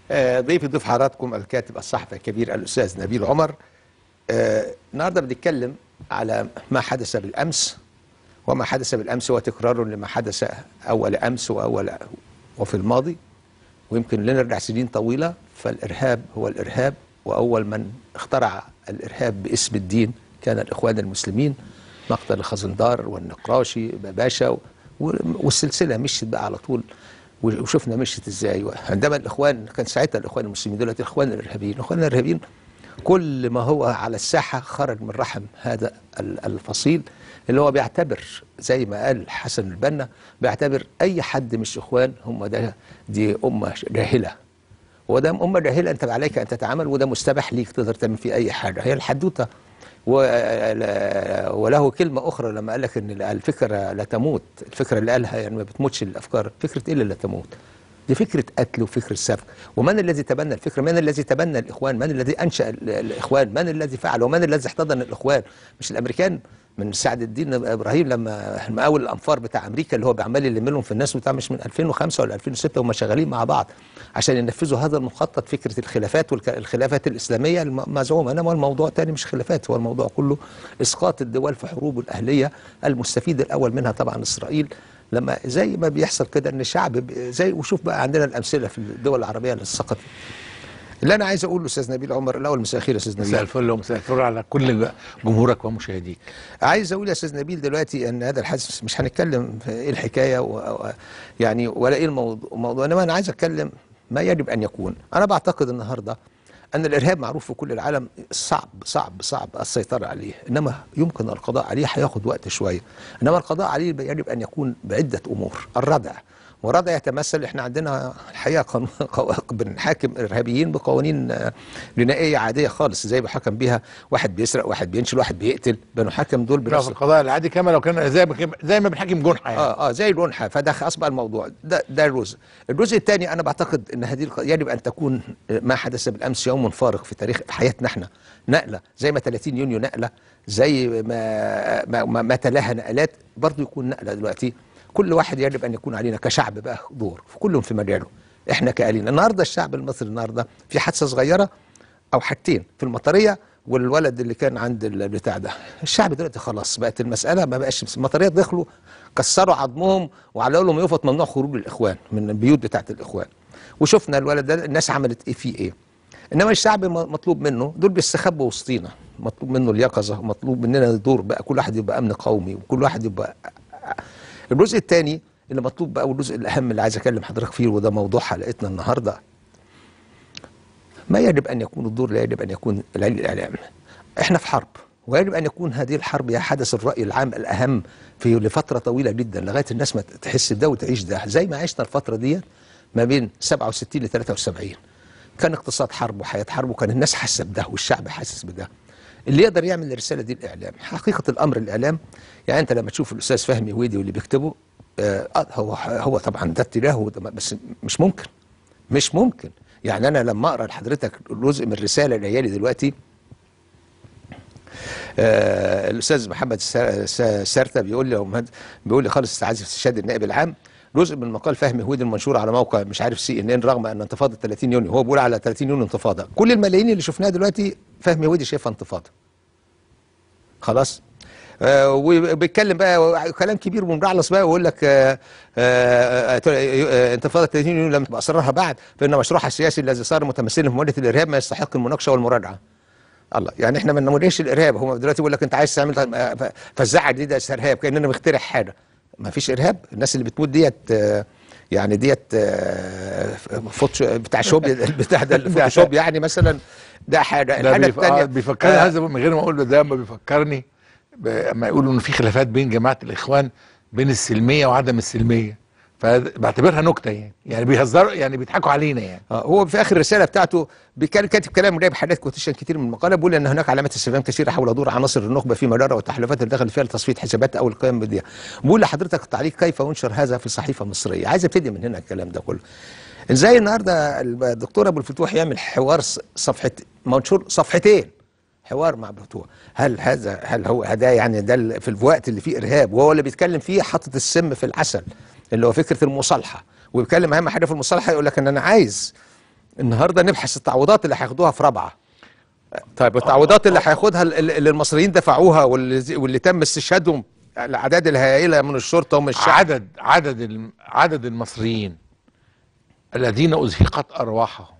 آه، ضيفي ضيف حضراتكم الكاتب الصحفي الكبير الاستاذ نبيل عمر آه، النهارده بنتكلم على ما حدث بالامس وما حدث بالامس هو تكرار لما حدث اول امس واول وفي الماضي ويمكن لنرجع سنين طويله فالارهاب هو الارهاب واول من اخترع الارهاب باسم الدين كان الاخوان المسلمين مقتل الخزندار والنقراشي باشا و- والسلسله مشيت بقى على طول وشفنا مشيت ازاي عندما الاخوان كان ساعتها الاخوان المسلمين دلوقتي الاخوان الارهابيين الاخوان الارهابيين كل ما هو على الساحه خرج من رحم هذا ال- الفصيل اللي هو بيعتبر زي ما قال حسن البنا بيعتبر اي حد مش اخوان هم ده دي امه جاهله وده أمة جاهلة أنت عليك أن تتعامل وده مستباح ليك تقدر تعمل فيه أي حاجة هي الحدوتة و- وله كلمة أخرى لما قال لك إن الفكرة لا تموت الفكرة اللي قالها يعني ما بتموتش الأفكار فكرة إيه اللي لا تموت دي فكرة قتل وفكرة سفك ومن الذي تبنى الفكرة من الذي تبنى الإخوان من الذي أنشأ ال- الإخوان من الذي فعل ومن الذي احتضن الإخوان مش الأمريكان من سعد الدين ابراهيم لما مقاول الانفار بتاع امريكا اللي هو بيعمل يلم لهم في الناس بتاع مش من 2005 ولا 2006 هم شغالين مع بعض عشان ينفذوا هذا المخطط فكره الخلافات والخلافات الاسلاميه المزعومه انما الموضوع تاني مش خلافات هو الموضوع كله اسقاط الدول في حروب الاهليه المستفيد الاول منها طبعا اسرائيل لما زي ما بيحصل كده ان الشعب ب- زي وشوف بقى عندنا الامثله في الدول العربيه اللي سقطت اللي انا عايز اقوله استاذ نبيل عمر الاول مساء الخير يا استاذ نبيل مساء الفل ومساء الخير على كل جمهورك ومشاهديك عايز اقول يا استاذ نبيل دلوقتي ان هذا الحادث مش هنتكلم في ايه الحكايه و... و- يعني ولا ايه الموضوع, الموضوع انما انا عايز اتكلم ما يجب ان يكون انا بعتقد النهارده ان الارهاب معروف في كل العالم صعب صعب صعب السيطره عليه انما يمكن القضاء عليه هياخد وقت شويه انما القضاء عليه يجب ان يكون بعده امور الردع وردع يتمثل احنا عندنا الحقيقه قانون قوا- بنحاكم الارهابيين بقوانين آه، جنائيه عاديه خالص زي بحكم بيها واحد بيسرق واحد بينشل واحد بيقتل بنحكم دول لا بنفس في القضاء العادي كما لو كان زي ما زي ما بنحاكم جنحه يعني اه اه زي الونحه فده اصبح الموضوع ده ده الجزء الجزء الثاني انا بعتقد ان هذه الق- يجب ان تكون ما حدث بالامس يوم فارق في تاريخ في حياتنا احنا نقله زي ما 30 يونيو نقله زي ما ما, ما, ما تلاها نقلات برضه يكون نقله دلوقتي كل واحد يجب ان يكون علينا كشعب بقى دور في كلهم في مجاله احنا كاهالينا النهارده الشعب المصري النهارده في حادثه صغيره او حاجتين في المطريه والولد اللي كان عند البتاع ده الشعب دلوقتي خلاص بقت المساله ما بقاش المطريه دخلوا كسروا عظمهم وعلقوا لهم يفط ممنوع خروج الاخوان من البيوت بتاعت الاخوان وشفنا الولد ده الناس عملت ايه فيه ايه انما الشعب م- مطلوب منه دول بيستخبوا وسطينا مطلوب منه اليقظه مطلوب مننا الدور بقى كل واحد يبقى امن قومي وكل واحد يبقى الجزء الثاني اللي مطلوب بقى والجزء الاهم اللي عايز اكلم حضرتك فيه وده موضوع حلقتنا النهارده ما يجب ان يكون الدور لا يجب ان يكون العلم الاعلام احنا في حرب ويجب ان يكون هذه الحرب هي حدث الراي العام الاهم في لفتره طويله جدا لغايه الناس ما تحس ده وتعيش ده زي ما عشنا الفتره دي ما بين 67 ل 73 كان اقتصاد حرب وحياه حرب وكان الناس حاسه بده والشعب حاسس بده اللي يقدر يعمل الرساله دي الاعلام حقيقه الامر الاعلام يعني انت لما تشوف الاستاذ فهمي هويدي واللي بيكتبه آه آه، هو هو طبعا ده اتجاهه ده بس مش ممكن مش ممكن يعني انا لما اقرا لحضرتك جزء من الرساله اللي جايه لي دلوقتي آه الاستاذ محمد سا- سا- سارته بيقول لي يا أم هند- بيقول لي خالص استعاذ استشهاد النائب العام جزء من مقال فهمي هويدي المنشور على موقع مش عارف سي ان ان رغم ان انتفاضه 30 يونيو هو بيقول على 30 يونيو انتفاضه كل الملايين اللي شفناها دلوقتي فهمي هويدي شايفها انتفاضه خلاص آه وبيتكلم بقى كلام كبير ومجعلص بقى ويقول لك آه آه آه آه انتفاضه 30 يونيو لم تبقى اسرارها بعد فان مشروعها السياسي الذي صار متمثلا في مواجهه الارهاب ما يستحق المناقشه والمراجعه. الله يعني احنا ما نواجهش الارهاب هم دلوقتي يقول لك انت عايز تعمل آه، ف- فزعه جديده ارهاب كاننا مخترع حاجه. ما فيش ارهاب الناس اللي بتموت ديت آه، يعني ديت آه، فوتش بتاع شوب بتاع ده الفوتوشوب يعني مثلا ده حاجه ده الحاجه بيف... آه الثانيه بيفكرني هذا من غير ما اقول له ده ما بيفكرني ب- اما يقولوا ان في خلافات بين جماعه الاخوان بين السلميه وعدم السلميه فبعتبرها نكته يعني يعني بيهزروا يعني بيضحكوا علينا يعني آه، هو في اخر الرساله بتاعته بيكان كاتب كلام جايب حاجات كوتيشن كتير من المقاله بيقول ان هناك علامات استفهام كثيره حول دور عناصر النخبه في مدار والتحالفات اللي دخل فيها لتصفيه حسابات او القيام بديها. بقول لحضرتك التعليق كيف ينشر هذا في صحيفه مصريه؟ عايز ابتدي من هنا الكلام ده كله. ازاي النهارده الدكتور ابو الفتوح يعمل حوار ص- صفحه منشور صفحتين حوار مع ابو الفتوح هل هذا هل هو هذا يعني ده ال- في الوقت اللي فيه ارهاب وهو اللي بيتكلم فيه حاطط السم في العسل اللي هو فكره المصالحه وبيتكلم اهم حاجه في المصالحه يقول لك ان انا عايز النهارده نبحث التعويضات اللي هياخدوها في رابعه طيب التعويضات اللي هياخدها ال- ال- اللي المصريين دفعوها واللي, زي- واللي تم استشهادهم الاعداد الهائله من الشرطه ومن الشعب عدد عدد الم- عدد المصريين الذين ازهقت ارواحهم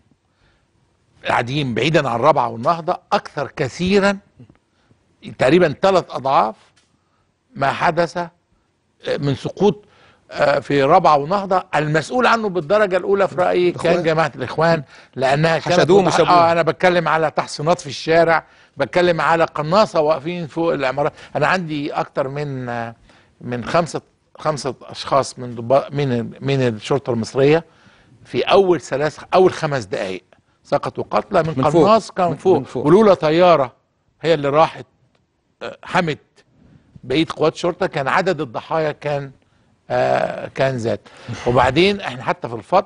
قاعدين بعيدا عن الرابعه والنهضه اكثر كثيرا تقريبا ثلاث اضعاف ما حدث من سقوط آه، في رابعه ونهضه المسؤول عنه بالدرجه الاولى في رايي كان الإخوان. جماعه الاخوان لانها كانت حشدوهم متح- وسابوهم. اه انا بتكلم على تحصينات في الشارع بتكلم على قناصه واقفين فوق العمارات انا عندي اكتر من آه، من خمسه خمسه اشخاص من ضباط من من الشرطه المصريه في اول ثلاث اول خمس دقائق سقطوا قتلى من, من فوق. قناص كان من- فوق, من فوق. ولولا طياره هي اللي راحت آه، حمت بقيه قوات الشرطه كان عدد الضحايا كان آه كان زاد وبعدين احنا حتى في الفض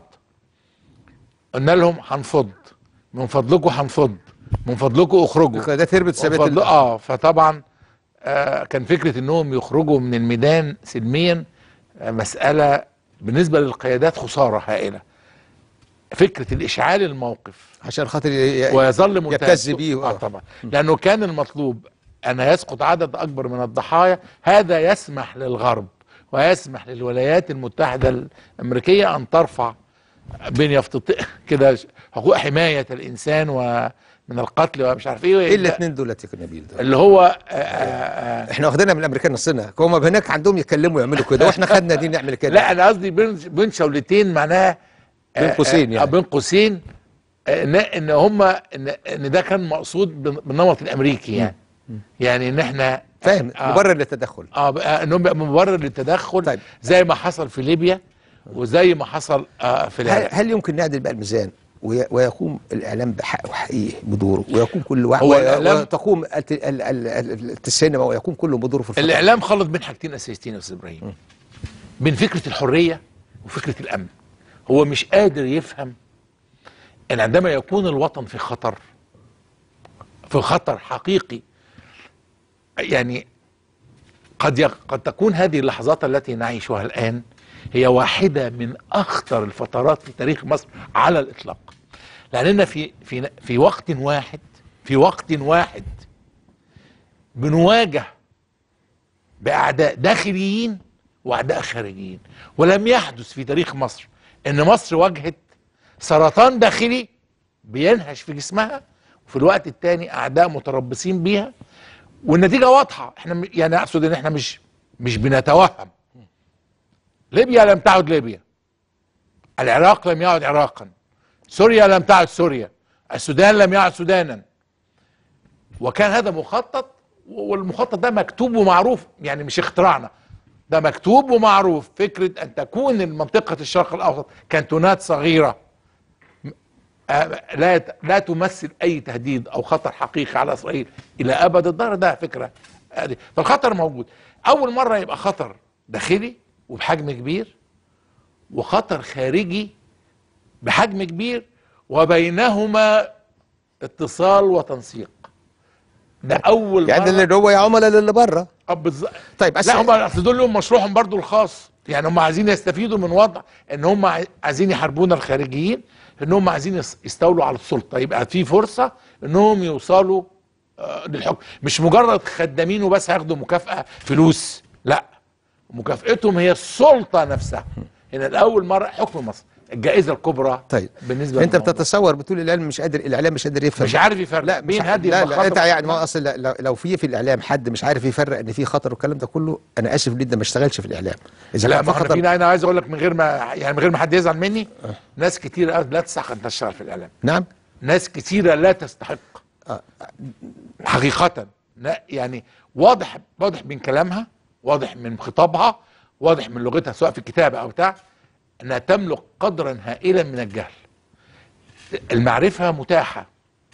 قلنا لهم هنفض من فضلكم هنفض من فضلكم اخرجوا القيادات هربت سابت وفضل- ال- اه فطبعا آه كان فكره انهم يخرجوا من الميدان سلميا آه مساله بالنسبه للقيادات خساره هائله فكره الاشعال الموقف عشان خاطر ي- ي- ويظل منتهى يبتز السوء. بيه، اه آه. طبعا لانه كان المطلوب ان يسقط عدد اكبر من الضحايا هذا يسمح للغرب ويسمح للولايات المتحده الامريكيه ان ترفع بين يفتط كده حقوق حمايه الانسان ومن القتل ومش عارف ايه ايه الاثنين دولت يا نبيل دول اللي هو آه، آه، آه، احنا واخدينها من الامريكان نصنا هم هناك عندهم يتكلموا يعملوا كده واحنا خدنا دي نعمل كده لا انا قصدي بين بين شولتين معناها بين آه، قوسين آه، يعني. بين قوسين آه، ان ان هم ان ان ده كان مقصود بال- بالنمط الامريكي يعني يعني ان احنا فاهم آه مبرر للتدخل اه بقى انهم بقى مبرر للتدخل طيب. زي ما حصل في ليبيا وزي ما حصل آه في هل, العراق هل يمكن نعدل بقى الميزان وي- ويقوم الاعلام بحقه وحقيقي بدوره ويقوم كل واحد هو وي- الإعلام- وتقوم الت- ال- ال- ال- السينما ويقوم كله بدوره في الفترة. الاعلام خلط بين حاجتين اساسيتين يا استاذ ابراهيم بين فكره الحريه وفكره الامن هو مش قادر يفهم ان عندما يكون الوطن في خطر في خطر حقيقي يعني قد يق- قد تكون هذه اللحظات التي نعيشها الان هي واحده من اخطر الفترات في تاريخ مصر على الاطلاق لاننا في في في وقت واحد في وقت واحد بنواجه باعداء داخليين واعداء خارجيين ولم يحدث في تاريخ مصر ان مصر واجهت سرطان داخلي بينهش في جسمها وفي الوقت الثاني اعداء متربصين بيها والنتيجه واضحه احنا م- يعني اقصد ان احنا مش مش بنتوهم ليبيا لم تعد ليبيا العراق لم يعد عراقا سوريا لم تعد سوريا السودان لم يعد سودانا وكان هذا مخطط والمخطط ده مكتوب ومعروف يعني مش اختراعنا ده مكتوب ومعروف فكرة أن تكون منطقة الشرق الأوسط كانتونات صغيرة آه، لا يت- لا تمثل أي تهديد أو خطر حقيقي على إسرائيل إلى أبد الدهر ده فكرة آه، فالخطر موجود أول مرة يبقى خطر داخلي وبحجم كبير وخطر خارجي بحجم كبير وبينهما اتصال وتنسيق ده اول يعني مرة اللي هو يا عملاء للي بره آه، بالظبط طيب بس لا هم اصل دول لهم مشروعهم برضو الخاص يعني هم عايزين يستفيدوا من وضع ان هم عاي- عايزين يحاربونا الخارجيين ان هم عايزين يس- يستولوا على السلطه يبقى في فرصه انهم يوصلوا آه، للحكم مش مجرد خدامين وبس هياخدوا مكافاه فلوس لا مكافاتهم هي السلطه نفسها هنا الاول مره حكم مصر الجائزه الكبرى طيب بالنسبه انت للموضوع. بتتصور بتقول الاعلام مش قادر الاعلام مش قادر يفهم مش عارف يفرق لا بين مش هذه لا لا المخاطر انت يعني والأمان. ما اصل لا- لو, لو في في الاعلام حد مش عارف يفرق ان في خطر والكلام ده كله انا اسف جدا ما اشتغلش في الاعلام اذا لا كان ما في احنا خطر فينا انا عايز اقول لك من غير ما يعني من غير ما حد يزعل مني ناس كتير قوي لا تستحق ان تشتغل في الاعلام نعم ناس كتيرة لا تستحق حقيقة لا يعني واضح واضح من كلامها واضح من خطابها واضح من لغتها سواء في الكتابة أو بتاع أنها تملك قدرا هائلا من الجهل المعرفة متاحة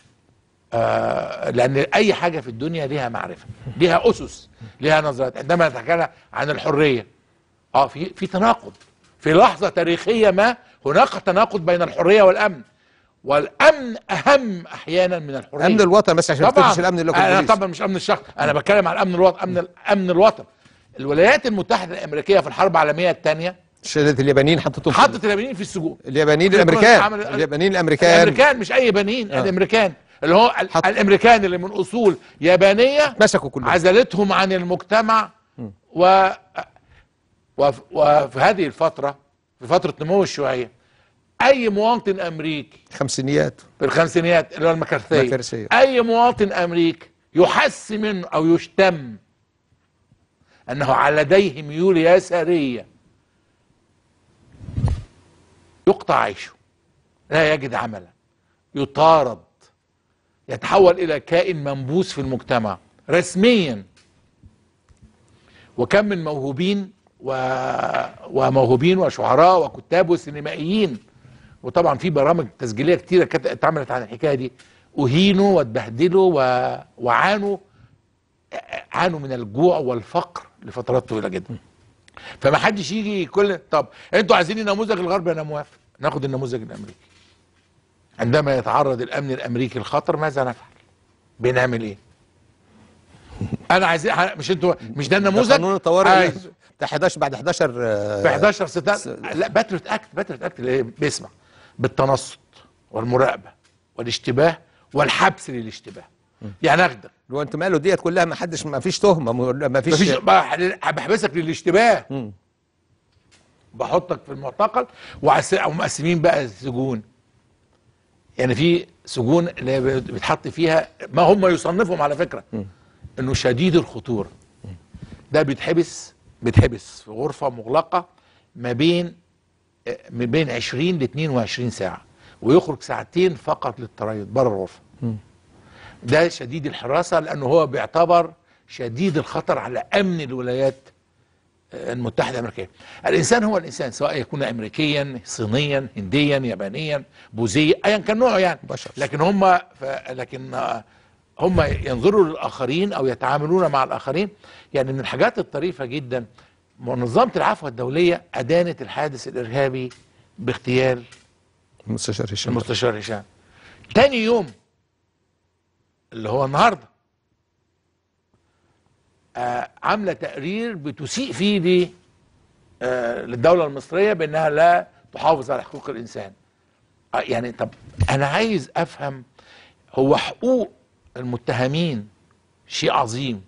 آه لأن أي حاجة في الدنيا ليها معرفة ليها أسس ليها نظرات عندما نتكلم عن الحرية اه في في تناقض في لحظة تاريخية ما هناك تناقض بين الحرية والأمن والأمن أهم أحيانا من الحرية امن الوطن بس عشان ما طبعا تفتش الامن اللي هو انا البوليس. طبعا مش امن الشخص انا بتكلم عن امن الوطن امن امن الوطن الولايات المتحده الامريكيه في الحرب العالميه الثانيه شلت اليابانيين حطتهم في- حطت اليابانيين في السجون اليابانيين في الامريكان عمل- اليابانيين الامريكان الامريكان مش اي يابانيين آه. الامريكان اللي هو ال- حط- الامريكان اللي من اصول يابانيه مسكوا كلهم عزلتهم عن المجتمع و وف- وفي هذه الفتره في فتره نمو الشيوعيه اي مواطن امريكي خمسينيات في الخمسينيات اللي هو المكارثيه المكارثية. اي مواطن امريكي يحس منه او يشتم انه على لديه ميول يساريه يقطع عيشه لا يجد عملا يطارد يتحول الى كائن منبوذ في المجتمع رسميا وكم من موهوبين و... وموهوبين وشعراء وكتاب وسينمائيين وطبعا في برامج تسجيليه كتيره كانت اتعملت عن الحكايه دي اهينوا واتبهدلوا و... وعانوا عانوا من الجوع والفقر لفترات طويله جدا فما حدش يجي كل طب انتوا عايزين النموذج الغربي انا موافق ناخد النموذج الامريكي عندما يتعرض الامن الامريكي للخطر ماذا نفعل بنعمل ايه انا عايزين مش انتوا مش ده ده النموذج قانون الطوارئ عايز. ده 11 بعد 11 آه، في 11 ستة لا باتريوت اكت باتريوت اكت اللي هي بيسمع بالتنصت والمراقبه والاشتباه والحبس للاشتباه يعني اخدك لو انت ماله ديت كلها ما حدش ما فيش تهمه ما فيش مفيش بح- بحبسك للاشتباه مم. بحطك في المعتقل وعس- ومقسمين بقى السجون يعني في سجون اللي بت- بتحط فيها ما هم يصنفهم على فكره انه شديد الخطوره ده بيتحبس بيتحبس في غرفه مغلقه ما بين آه، ما بين 20 ل 22 ساعه ويخرج ساعتين فقط للتريض بره الغرفه ده شديد الحراسه لانه هو بيعتبر شديد الخطر على امن الولايات المتحدة الأمريكية الإنسان هو الإنسان سواء يكون أمريكيا صينيا هنديا يابانيا بوذيا أيا كان نوعه يعني بشر. لكن هم ف... لكن آه، هم ينظروا للآخرين أو يتعاملون مع الآخرين يعني من الحاجات الطريفة جدا منظمة العفو الدولية أدانت الحادث الإرهابي باغتيال المستشار هشام المستشار هشام تاني يوم اللي هو النهارده آه عامله تقرير بتسيء فيه ل آه للدوله المصريه بانها لا تحافظ على حقوق الانسان آه يعني طب انا عايز افهم هو حقوق المتهمين شيء عظيم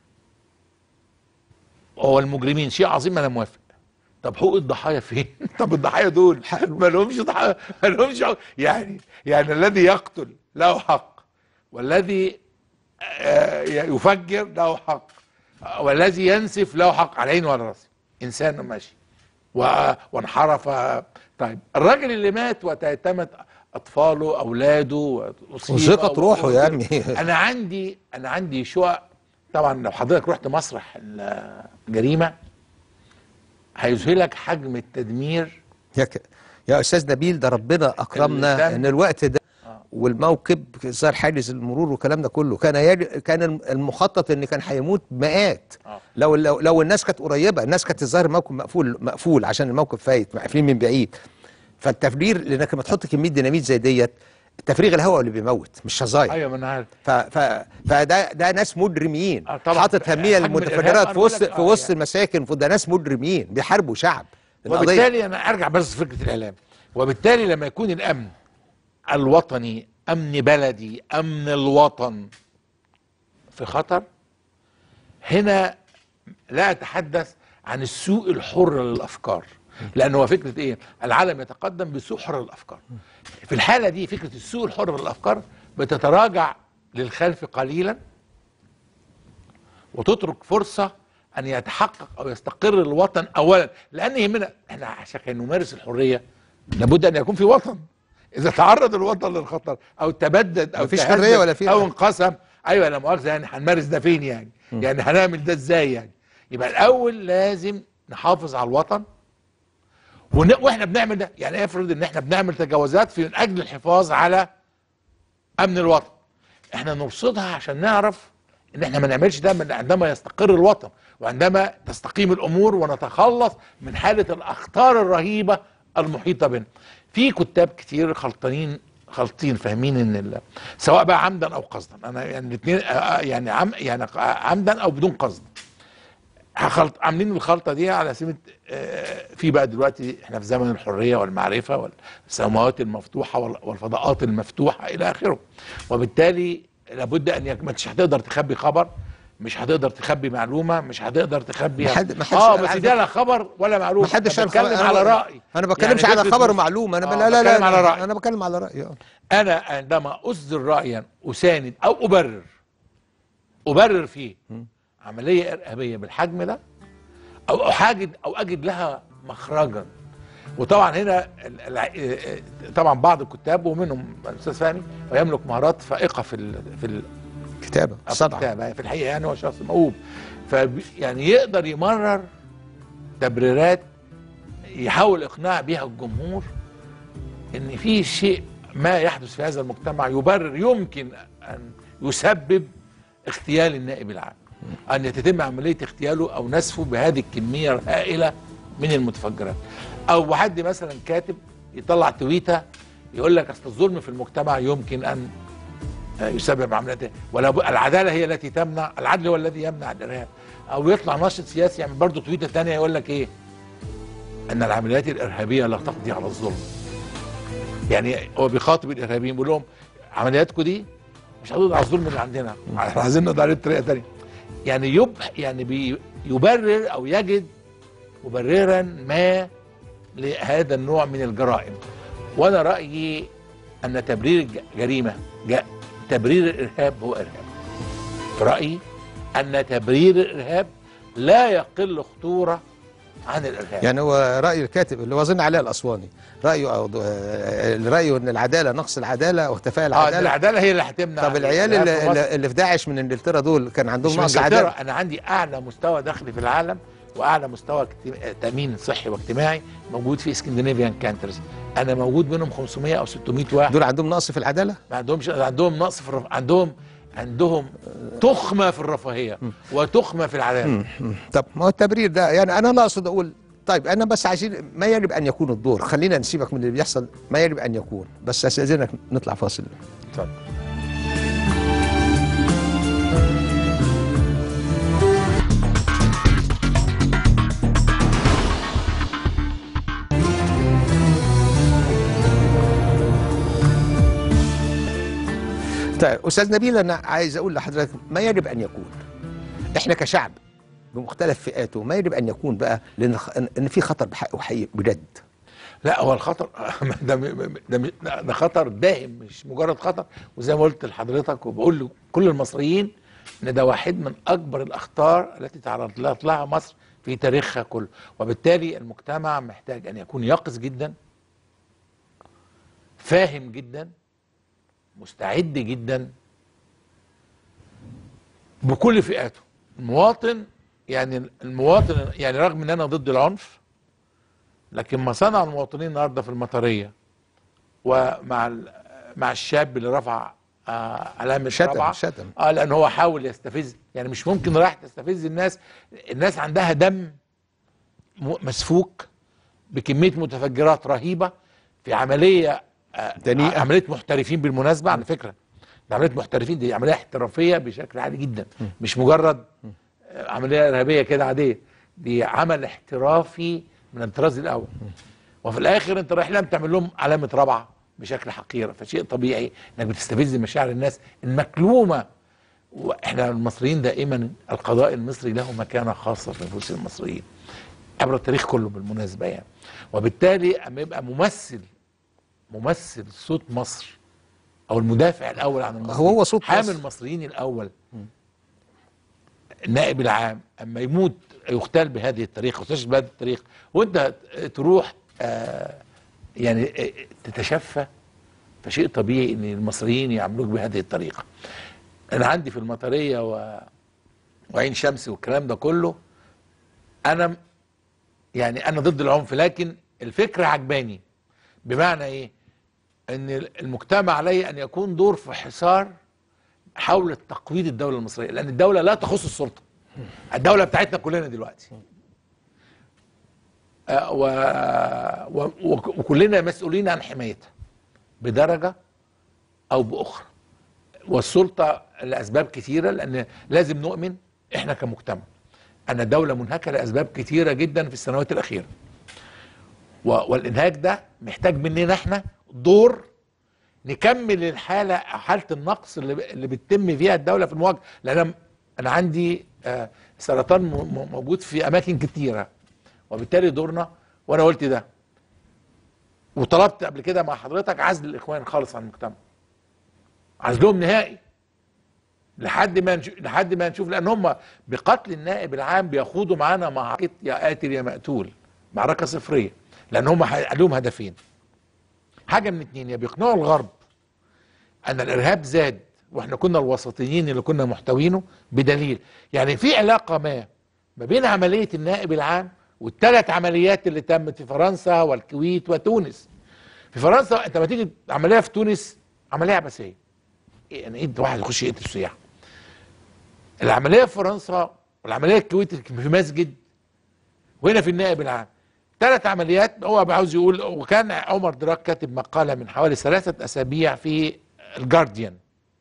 هو المجرمين شيء عظيم انا موافق طب حقوق الضحايا فين؟ طب الضحايا دول ما لهمش ضحايا ما لهمش حقوق. يعني يعني الذي يقتل له حق والذي آه، يفجر له حق والذي ينسف له حق على عيني وعلى راسي انسان ماشي و- وانحرف طيب الراجل اللي مات وتيتمت اطفاله اولاده واصيب وثقة أو- روحه يا عمي. انا عندي انا عندي شقق طبعا لو حضرتك رحت مسرح الجريمه هيذهلك حجم التدمير يا ك... يا استاذ نبيل ده ربنا اكرمنا الإنسان- ان الوقت ده آه. والموكب صار حاجز المرور والكلام ده كله كان يل... كان الم- المخطط ان كان هيموت مئات آه. لو لو لو الناس كانت قريبه الناس كانت الظاهر الموكب مقفول مقفول عشان الموكب فايت مقفلين من بعيد فالتفجير لانك لما تحط كميه ديناميت زي ديت تفريغ الهواء اللي بيموت مش شظاير ايوه ما انا عارف ف... ف... فده ده ناس مجرمين آه طبعا. حاطط هميه حجم المتفجرات الإرهاب في أنا بقول وسط لك في آه وسط يعني. المساكن ده ناس مجرمين بيحاربوا شعب القضية. وبالتالي انا ارجع بس لفكره الاعلام وبالتالي لما يكون الامن الوطني امن بلدي امن الوطن في خطر هنا لا اتحدث عن السوق الحر للافكار لانه هو فكره ايه العالم يتقدم بسوق حر للافكار في الحاله دي فكره السوق الحر للافكار بتتراجع للخلف قليلا وتترك فرصة أن يتحقق أو يستقر الوطن أولا لأن يهمنا إحنا عشان نمارس الحرية لابد أن يكون في وطن إذا تعرض الوطن للخطر أو تبدد أو مفيش تهدد حرية ولا في- أو انقسم أيوة لا مؤاخذة يعني هنمارس ده فين يعني يعني هنعمل ده إزاي يعني يبقى الأول لازم نحافظ على الوطن ون- واحنا بنعمل ده يعني افرض ان احنا بنعمل تجاوزات في من اجل الحفاظ على امن الوطن احنا نرصدها عشان نعرف ان احنا ما نعملش ده من عندما يستقر الوطن وعندما تستقيم الامور ونتخلص من حاله الاخطار الرهيبه المحيطه بنا في كتاب كتير خلطانين خالطين فاهمين ان ال- سواء بقى عمدا او قصدا انا يعني الاثنين يعني عم يعني عمدا او بدون قصد خلط عاملين الخلطه دي على سمه آه، في بقى دلوقتي احنا في زمن الحريه والمعرفه والسماوات المفتوحه وال- والفضاءات المفتوحه الى اخره وبالتالي لابد ان يك... مش هتقدر تخبي خبر مش هتقدر تخبي معلومه مش هتقدر تخبي ما حد- ما حدش اه قال بس على ده لا خبر ولا معلومه ما حدش أنا قال بتكلم خبر- على أنا- راي انا ما بتكلمش يعني على فكرة خبر مص- ومعلومه انا آه، لا لا لا بتكلم على رأي. انا بتكلم على رايي آه. انا عندما اصدر رايا اساند او ابرر ابرر فيه عمليه ارهابيه بالحجم ده او احاجد او اجد لها مخرجا وطبعا هنا ال- ال- طبعا بعض الكتاب ومنهم الاستاذ فهمي ويملك مهارات فائقه في ال في ال كتابه صدع الكتابة. في الحقيقه يعني هو شخص موهوب ف يعني يقدر يمرر تبريرات يحاول اقناع بها الجمهور ان في شيء ما يحدث في هذا المجتمع يبرر يمكن ان يسبب اغتيال النائب العام ان يتم عمليه اغتياله او نسفه بهذه الكميه الهائله من المتفجرات او حد مثلا كاتب يطلع تويته يقول لك اصل الظلم في المجتمع يمكن ان يسبب عمليات ولا ب- العداله هي التي تمنع العدل هو الذي يمنع الارهاب او يطلع ناشط سياسي يعني برضه تويته ثانيه يقول لك ايه ان العمليات الارهابيه لا تقضي على الظلم يعني هو بيخاطب الارهابيين بيقول لهم عملياتكم دي مش هتقضي على الظلم اللي عندنا احنا عايزين نقضي عليه بطريقه ثانيه يعني يب يعني بي يبرر او يجد مبررا ما لهذا النوع من الجرائم وانا رايي ان تبرير الجريمه جاء تبرير الارهاب هو ارهاب في رايي ان تبرير الارهاب لا يقل خطوره عن الارهاب يعني هو راي الكاتب اللي هو اظن علاء الاسواني رايه او آه، رايه ان العداله نقص العداله واختفاء اه العداله العداله هي اللي هتمنع طب العيال الإرهاب في اللي, مصر. اللي- اللي في داعش من انجلترا دول كان عندهم مش نقص من إنجلترا، عداله انا عندي اعلى مستوى دخل في العالم واعلى مستوى اكت- تامين صحي واجتماعي موجود في اسكندنافيان كانترز انا موجود منهم 500 او 600 واحد دول عندهم نقص في العداله ما عندهمش عندهم نقص في الرف... عندهم عندهم تخمه في الرفاهيه وتخمه في العداله طب ما هو التبرير ده يعني انا لا اقصد اقول طيب انا بس عايزين ما يجب ان يكون الدور خلينا نسيبك من اللي بيحصل ما يجب ان يكون بس استاذنك نطلع فاصل اتفضل طيب استاذ نبيل انا عايز اقول لحضرتك ما يجب ان يكون احنا كشعب بمختلف فئاته ما يجب ان يكون بقى لان خ- ان في خطر بحقه حقيقي بجد لا هو الخطر ده م- ده م- ده خطر داهم مش مجرد خطر وزي ما قلت لحضرتك وبقول لكل المصريين ان ده واحد من اكبر الاخطار التي تعرضت لها مصر في تاريخها كله وبالتالي المجتمع محتاج ان يكون يقظ جدا فاهم جدا مستعد جدا بكل فئاته المواطن يعني المواطن يعني رغم ان انا ضد العنف لكن ما صنع المواطنين النهارده في المطريه ومع ال- مع الشاب اللي رفع آه علامه شتم رابعه شتم اه لان هو حاول يستفز يعني مش ممكن رايح تستفز الناس الناس عندها دم م- مسفوك بكميه متفجرات رهيبه في عمليه آه دنيئة. عمليه محترفين بالمناسبه على فكره دي عمليه محترفين دي عمليه احترافيه بشكل عالي جدا مش مجرد آه، عمليه ارهابيه كده عاديه دي عمل احترافي من الطراز الاول وفي الاخر انت رايح لهم تعمل لهم علامه رابعه بشكل حقير فشيء طبيعي انك بتستفز مشاعر الناس المكلومه واحنا المصريين دائما القضاء المصري له مكانه خاصه في نفوس المصريين عبر التاريخ كله بالمناسبه يعني وبالتالي اما يبقى ممثل ممثل صوت مصر او المدافع الاول عن المصريين هو هو صوت حامل مصر. المصريين الاول النائب العام اما يموت يغتال بهذه الطريقه وتشبه بهذه الطريقه وانت تروح آه يعني آه، تتشفى فشيء طبيعي ان المصريين يعاملوك بهذه الطريقه انا عندي في المطريه و... وعين شمس والكلام ده كله انا يعني انا ضد العنف لكن الفكره عجباني بمعنى ايه ان المجتمع عليه ان يكون دور في حصار حول تقويض الدوله المصريه لان الدوله لا تخص السلطه الدوله بتاعتنا كلنا دلوقتي آه، و... و... وك- وكلنا مسؤولين عن حمايتها بدرجه او باخرى والسلطه لاسباب كثيره لان لازم نؤمن احنا كمجتمع ان الدوله منهكه لاسباب كثيره جدا في السنوات الاخيره و- والانهاك ده محتاج مننا احنا دور نكمل الحاله حاله النقص اللي, ب- اللي بتتم فيها الدوله في المواجهه لان أنا- انا عندي آه، سرطان م- م- موجود في اماكن كتيره وبالتالي دورنا وانا قلت ده وطلبت قبل كده مع حضرتك عزل الاخوان خالص عن المجتمع عزلهم نهائي لحد ما نشوف لحد ما نشوف لان هم بقتل النائب العام بيخوضوا معانا معركه يا قاتل يا مقتول معركه صفريه لان هم ح- لهم هدفين حاجه من اتنين يا بيقنعوا الغرب ان الارهاب زاد واحنا كنا الوسطيين اللي كنا محتوينه بدليل يعني في علاقه ما ما بين عمليه النائب العام والثلاث عمليات اللي تمت في فرنسا والكويت وتونس في فرنسا انت لما تيجي عمليه في تونس عمليه عبثيه يعني ايه واحد يخش يقتل السياح العمليه في فرنسا والعمليه الكويت في مسجد وهنا في النائب العام ثلاث عمليات هو عاوز يقول وكان عمر دراك كاتب مقاله من حوالي ثلاثه اسابيع في الجارديان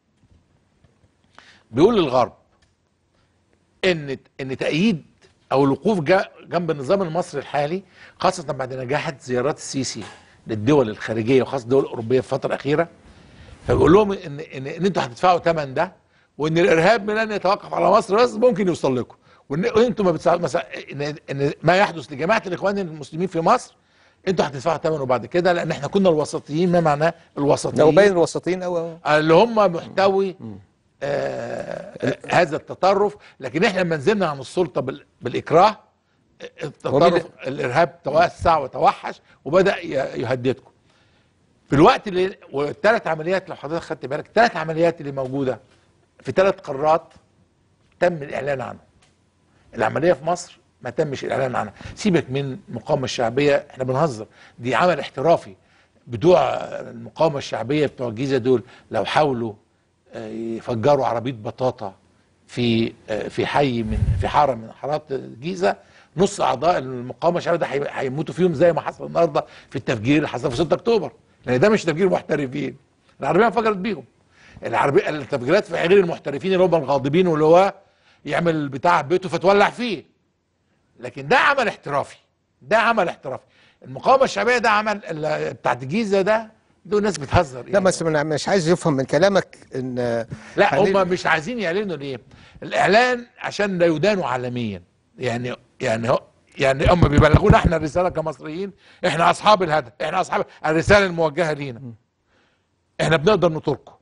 بيقول للغرب ان ان تأييد او الوقوف جا- جنب النظام المصري الحالي خاصه بعد نجاحات زيارات السيسي للدول الخارجيه وخاصه الدول الاوروبيه في الفتره الاخيره فبيقول لهم ان ان, إن انتوا هتدفعوا ثمن ده وان الارهاب لن يتوقف على مصر بس ممكن يوصل لكم وان انتوا ما بتساعدوا مثلا ان, ان ما يحدث لجماعه الاخوان المسلمين في مصر انتوا هتدفعوا ثمنه بعد كده لان احنا كنا الوسطيين ما معناه لو الوسطيين باين الوسطين او اللي هم محتوي آه هذا التطرف لكن احنا لما نزلنا عن السلطه بال- بالاكراه التطرف الارهاب توسع وتوحش وبدا ي- يهددكم في الوقت اللي والثلاث عمليات لو حضرتك خدت بالك الثلاث عمليات اللي موجوده في ثلاث قارات تم الاعلان عنهم العمليه في مصر ما تمش الاعلان عنها سيبك من المقاومه الشعبيه احنا بنهزر دي عمل احترافي بتوع المقاومه الشعبيه بتوع الجيزه دول لو حاولوا آه، يفجروا عربيه بطاطا في آه، في حي من في حاره من حارات الجيزه نص اعضاء المقاومه الشعبيه ده هي- هيموتوا فيهم زي ما حصل النهارده في التفجير اللي حصل في 6 اكتوبر لان ده مش تفجير محترفين العربيه انفجرت بيهم العربيه التفجيرات في غير المحترفين اللي هم الغاضبين واللي هو يعمل بتاع بيته فتولع فيه لكن ده عمل احترافي ده عمل احترافي المقاومه الشعبيه ده عمل ال- بتاعت الجيزه ده دول ناس بتهزر لا بس أنا مش عايز يفهم من كلامك ان لا حاليا- هم مش عايزين يعلنوا ليه الاعلان عشان لا يدانوا عالميا يعني يعني هو يعني هم بيبلغونا احنا الرساله كمصريين احنا اصحاب الهدف احنا اصحاب الرساله الموجهه لينا احنا بنقدر نطرقه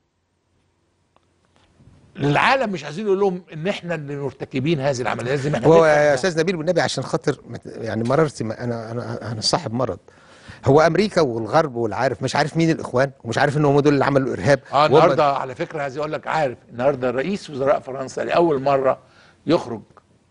للعالم مش عايزين يقول لهم ان احنا اللي مرتكبين هذه العمليه لازم احنا هو نفهم يا ده. استاذ نبيل والنبي عشان خاطر ما ت- يعني مررت ما- انا انا انا صاحب مرض هو امريكا والغرب والعارف مش عارف مين الاخوان ومش عارف ان هم دول اللي عملوا ارهاب اه وهم- النهارده على فكره عايز اقول لك عارف النهارده رئيس وزراء فرنسا لاول مره يخرج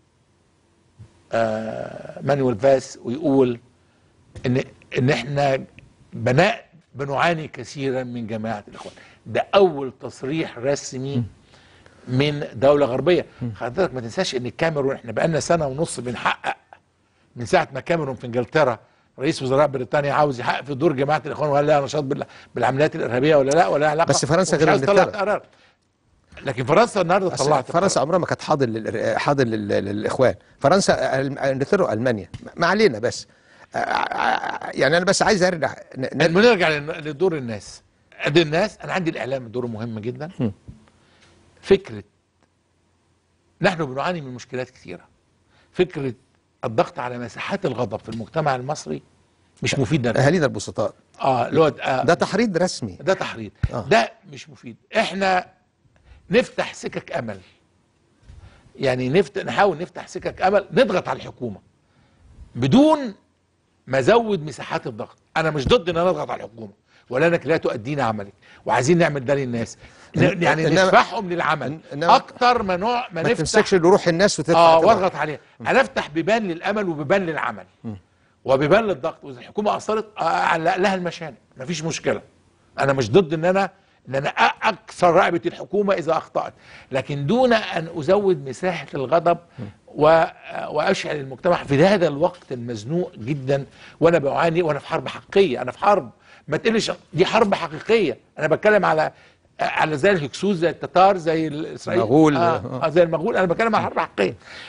آه مانويل فاس ويقول ان ان احنا بناء بنعاني كثيرا من جماعه الاخوان ده اول تصريح رسمي من دوله غربيه حضرتك ما تنساش ان الكاميرون احنا بقالنا سنه ونص بنحقق من ساعه ما كاميرون في انجلترا رئيس وزراء بريطانيا عاوز يحقق في دور جماعه الاخوان ولا لها نشاط بال- بالعمليات الارهابيه ولا لا ولا لها علاقه بس فرنسا ومش غير عايز تطلع إنجلترا. قرار لكن فرنسا النهارده أصل طلعت فرنسا عمرها ما كانت حاضن للإر- حاضن لل- للاخوان فرنسا ألم- انجلترا والمانيا ما علينا بس آه، آه، يعني انا بس عايز ارجع ن- ن- قرار نرجع لن- لدور الناس ادي الناس انا عندي الاعلام دوره مهم جدا فكره نحن بنعاني من مشكلات كثيره فكره الضغط على مساحات الغضب في المجتمع المصري مش مفيد لنا اهالينا البسطاء اه اللي هو آه ده تحريض رسمي ده تحريض آه. ده مش مفيد احنا نفتح سكك امل يعني نفتح نحاول نفتح سكك امل نضغط على الحكومه بدون ما ازود مساحات الضغط انا مش ضد ان انا اضغط على الحكومه ولانك لا تؤدين عملك وعايزين نعمل ده للناس ن- يعني إنما- ندفعهم للعمل إنما- اكتر ما نوع ما ما نفتح تمسكش لروح الناس وتدفع اه تبع. واضغط عليها انا افتح بيبان للامل وبيبان للعمل وبيبان للضغط واذا الحكومه اثرت آه، اعلق لها المشانق مفيش مشكله انا مش ضد ان انا ان انا أ- اكسر رقبه الحكومه اذا اخطات لكن دون ان ازود مساحه الغضب و... واشعل المجتمع في هذا الوقت المزنوق جدا وانا بعاني وانا في حرب حقيقيه انا في حرب ما تقلش دي حرب حقيقيه انا بتكلم على على زي الهكسوس زي التتار زي الاسرائيل مغول. آه. آه زي المغول انا بتكلم على حرب حقيقيه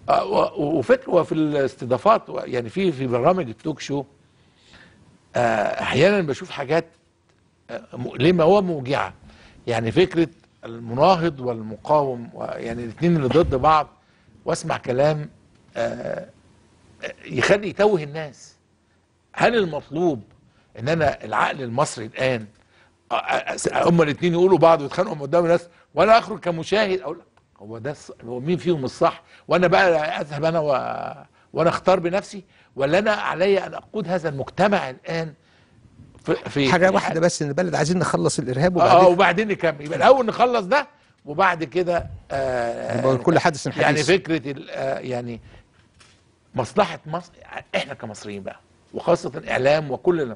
آه، و- وفكر وفي الاستضافات و- يعني في في برامج التوك شو آه، احيانا بشوف حاجات آه، مؤلمه وموجعه يعني فكره المناهض والمقاوم و- يعني الاثنين اللي ضد بعض واسمع كلام آه، آه، يخلي يتوه الناس هل المطلوب ان انا العقل المصري الان آه، آه، آه، هما الاثنين يقولوا بعض ويتخانقوا قدام الناس وانا اخرج كمشاهد اقول هو ده الص- هو مين فيهم الصح وانا بقى اذهب انا و... وانا اختار بنفسي ولا انا علي ان اقود هذا المجتمع الان في, في حاجه في واحده بس ان البلد عايزين نخلص الارهاب اه وبعدين وبعدين نكمل يبقى الاول نخلص ده وبعد كده آه يبقى كل حدث حديث يعني فكره ال- آه يعني مصلحه مصر احنا كمصريين بقى وخاصه اعلام وكلنا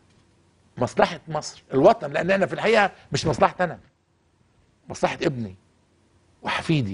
مصلحه مصر الوطن لان احنا في الحقيقه مش مصلحتي انا مصلحه ابني وحفيدي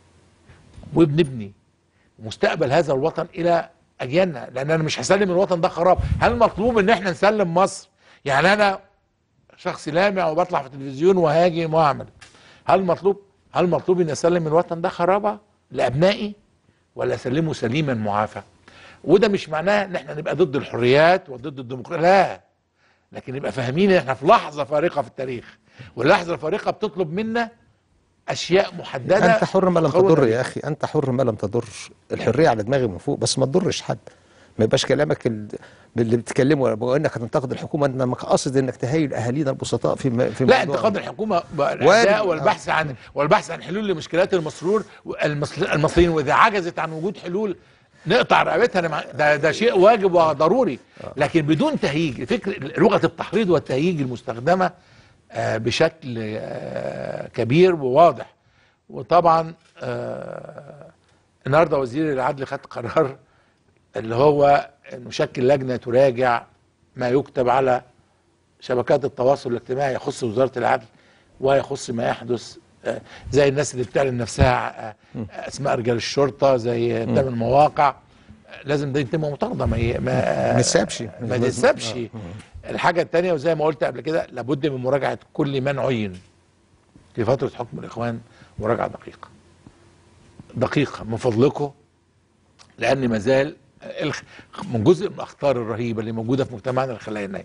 وابن ابني ومستقبل هذا الوطن الى اجيالنا لان انا مش هسلم الوطن ده خراب هل مطلوب ان احنا نسلم مصر يعني انا شخص لامع وبطلع في التلفزيون وهاجم واعمل هل مطلوب هل مطلوب ان اسلم الوطن ده خرابه لابنائي ولا اسلمه سليما معافى وده مش معناه ان احنا نبقى ضد الحريات وضد الديمقراطيه لا لكن نبقى فاهمين ان احنا في لحظه فارقه في التاريخ واللحظه الفارقه بتطلب منا اشياء محدده انت حر ما لم قانون تضر تاريخ. يا اخي انت حر ما لم تضر الحريه على دماغي من فوق بس ما تضرش حد ما يبقاش كلامك ال- اللي بتتكلمه وانك هتنتقد الحكومه انك قاصد انك تهيل اهالينا البسطاء في م- في لا موضوع- انتقاد الحكومه وارد. والاداء والبحث عن والبحث عن حلول لمشكلات المسرور المصل- المصريين واذا عجزت عن وجود حلول نقطع رقبتها أنا مع- ده ده شيء واجب وضروري لكن بدون تهييج فكر لغه التحريض والتهييج المستخدمه آه، بشكل آه، كبير وواضح وطبعا آه، النهارده وزير العدل خد قرار اللي هو انه شكل لجنه تراجع ما يكتب على شبكات التواصل الاجتماعي يخص وزاره العدل ويخص ما يحدث آه، زي الناس اللي بتعلن نفسها آه، اسماء رجال الشرطه زي بتعمل مواقع آه، لازم ده يتم مطارده ما ي- ما ما يتسابش. ما يتسابش الحاجه الثانيه وزي ما قلت قبل كده لابد من مراجعه كل من عين في فتره حكم الاخوان مراجعه دقيقه دقيقه من فضلكم لان ما زال الخ- من جزء من الاخطار الرهيبه اللي موجوده في مجتمعنا الخلايا النايمه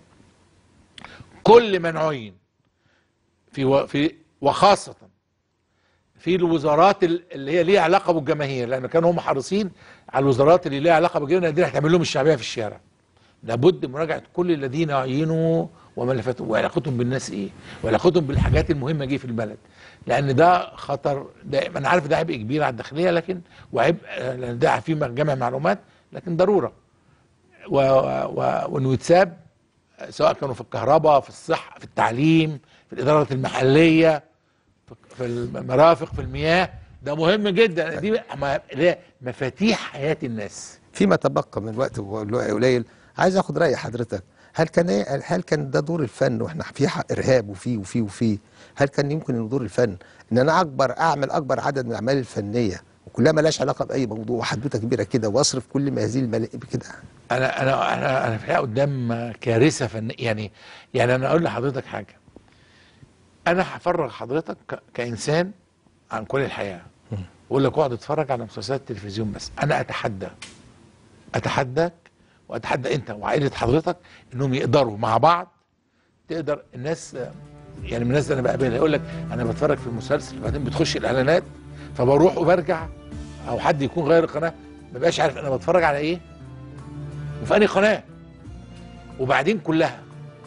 كل من عين في و... في وخاصه في الوزارات ال- اللي هي ليها علاقه بالجماهير لان كانوا هم حريصين على الوزارات اللي ليها علاقه بالجماهير دي هتعمل لهم الشعبيه في الشارع لابد مراجعه كل الذين عينوا وملفاتهم وعلاقتهم بالناس ايه وعلاقتهم بالحاجات المهمه جه في البلد لان ده خطر ده انا عارف ده عبء كبير على الداخليه لكن وعبء آه، لان ده في جمع معلومات لكن ضروره و... و... وانه يتساب آه، سواء كانوا في الكهرباء في الصحه في التعليم في الاداره المحليه في- في المرافق في المياه ده مهم جدا دي ما- اللي هي مفاتيح حياه الناس فيما تبقى من وقت قليل عايز اخد راي حضرتك هل كان إيه- هل كان ده دور الفن واحنا في ح- ارهاب وفي وفي وفي هل كان يمكن ان دور الفن ان انا اكبر اعمل اكبر عدد من الاعمال الفنيه وكلها مالهاش علاقه باي موضوع وحدوته كبيره كده واصرف كل ما هذه المال كده انا انا انا انا في الحقيقه قدام كارثه فنيه يعني يعني انا اقول لحضرتك حاجه انا هفرغ حضرتك ك- كانسان عن كل الحياه واقول لك اقعد اتفرج على مسلسلات التلفزيون بس انا اتحدى اتحداك واتحدى انت وعائله حضرتك انهم يقدروا مع بعض تقدر الناس يعني من الناس اللي انا بقابلها يقول لك انا بتفرج في المسلسل وبعدين بتخش الاعلانات فبروح وبرجع او حد يكون غير القناه ما بقاش عارف انا بتفرج على ايه وفي انهي قناه وبعدين كلها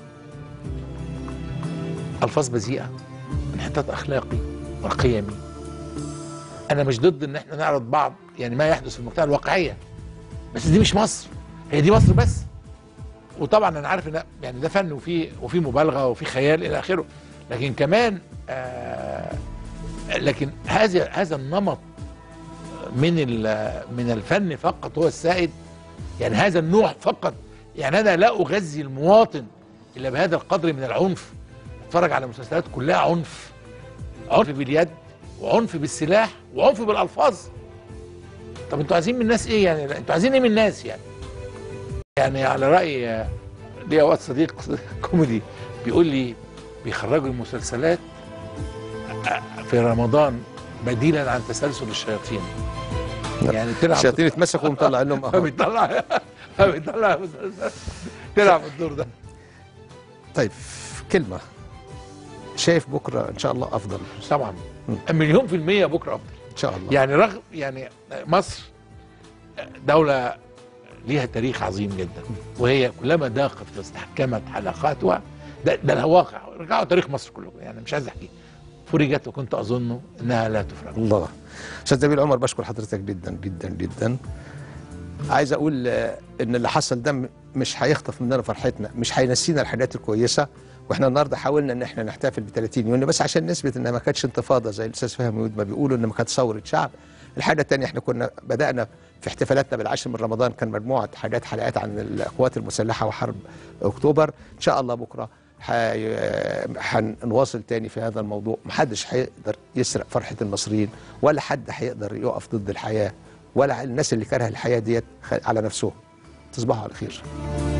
الفاظ بذيئه انحطاط اخلاقي وقيمي انا مش ضد ان احنا نعرض بعض يعني ما يحدث في المجتمع الواقعيه بس دي مش مصر هي دي مصر بس وطبعا انا عارف ان يعني ده فن وفي وفي مبالغه وفي خيال الى اخره لكن كمان آه لكن هذا هذا النمط من ال- من الفن فقط هو السائد يعني هذا النوع فقط يعني انا لا اغذي المواطن الا بهذا القدر من العنف اتفرج على مسلسلات كلها عنف عنف باليد وعنف بالسلاح وعنف بالالفاظ طب انتوا عايزين من الناس ايه يعني انتوا عايزين ايه من الناس يعني يعني على راي آه، ليا وقت صديق كوميدي بيقول لي بيخرجوا المسلسلات آه، في رمضان بديلا عن تسلسل الشياطين يعني تلعب الشياطين اتمسكوا ومطلع لهم أهو. فبيطلع فبيطلع تلعب الدور ده طيب كلمه شايف بكره ان شاء الله افضل طبعا مليون في المية بكرة أفضل ان شاء الله يعني رغم يعني مصر دولة ليها تاريخ عظيم جدا وهي كلما ضاقت واستحكمت حلقاتها ده, ده الواقع رجعوا تاريخ مصر كله يعني مش عايز احكي فرجت وكنت اظن انها لا تفرج الله استاذ نبيل عمر بشكر حضرتك جدا جدا جدا عايز اقول آه، ان اللي حصل ده م- مش هيخطف مننا فرحتنا مش هينسينا الحاجات الكويسه واحنا النهارده حاولنا ان احنا نحتفل ب 30 يونيو بس عشان نثبت انها ما كانتش انتفاضه زي الاستاذ فهمي ود ما بيقولوا ان ما كانت ثوره شعب الحاجه الثانيه احنا كنا بدانا في احتفالاتنا بالعاشر من رمضان كان مجموعه حاجات حلقات عن القوات المسلحه وحرب اكتوبر ان شاء الله بكره حي- هنواصل تاني في هذا الموضوع محدش هيقدر يسرق فرحة المصريين ولا حد هيقدر يقف ضد الحياة ولا الناس اللي كره الحياة ديت خ- على نفسهم تصبحوا على خير